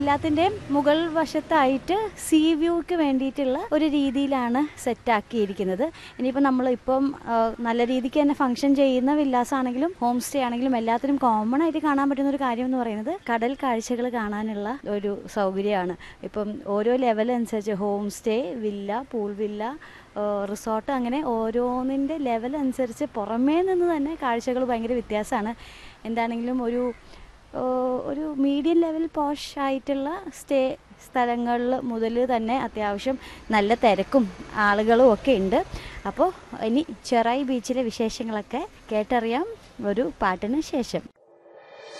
എല്ലാത്തിൻ്റെയും മുകൾ വശത്തായിട്ട് സീ വ്യൂക്ക് വേണ്ടിയിട്ടുള്ള ഒരു രീതിയിലാണ് സെറ്റാക്കിയിരിക്കുന്നത് ഇനിയിപ്പോൾ നമ്മളിപ്പം ആ, നല്ല രീതിക്ക് തന്നെ ഫംഗ്ഷൻ ചെയ്യുന്ന വില്ലാസാണെങ്കിലും ഹോം സ്റ്റേ ആണെങ്കിലും എല്ലാത്തിനും കോമൺ ആയിട്ട് കാണാൻ പറ്റുന്ന ഒരു കാര്യം എന്ന് പറയുന്നത് കടൽ കാഴ്ചകൾ കാണാനുള്ള ഒരു സൗകര്യമാണ് ഇപ്പം ഓരോ ലെവൽ അനുസരിച്ച് home stay villa pool villa resort അങ്ങനെ ഓരോന്നിൻ്റെ ലെവൽ അനുസരിച്ച് പുറമേ നിന്ന് തന്നെ കാഴ്ചകൾ ഭയങ്കര വ്യത്യാസമാണ് എന്താണെങ്കിലും ഒരു ഓ, ഒരു മീഡിയം ലെവൽ പോഷ് ആയിട്ടുള്ള സ്റ്റേ സ്ഥലങ്ങളിൽ മുതൽ തന്നെ അത്യാവശ്യം നല്ല തിരക്കും ആളുകളും ഒക്കെ ഉണ്ട് അപ്പോൾ ഇനി ചെറായി ബീച്ചിലെ വിശേഷങ്ങളൊക്കെ കേട്ടറിയാം ഒരു പാട്ടിന് ശേഷം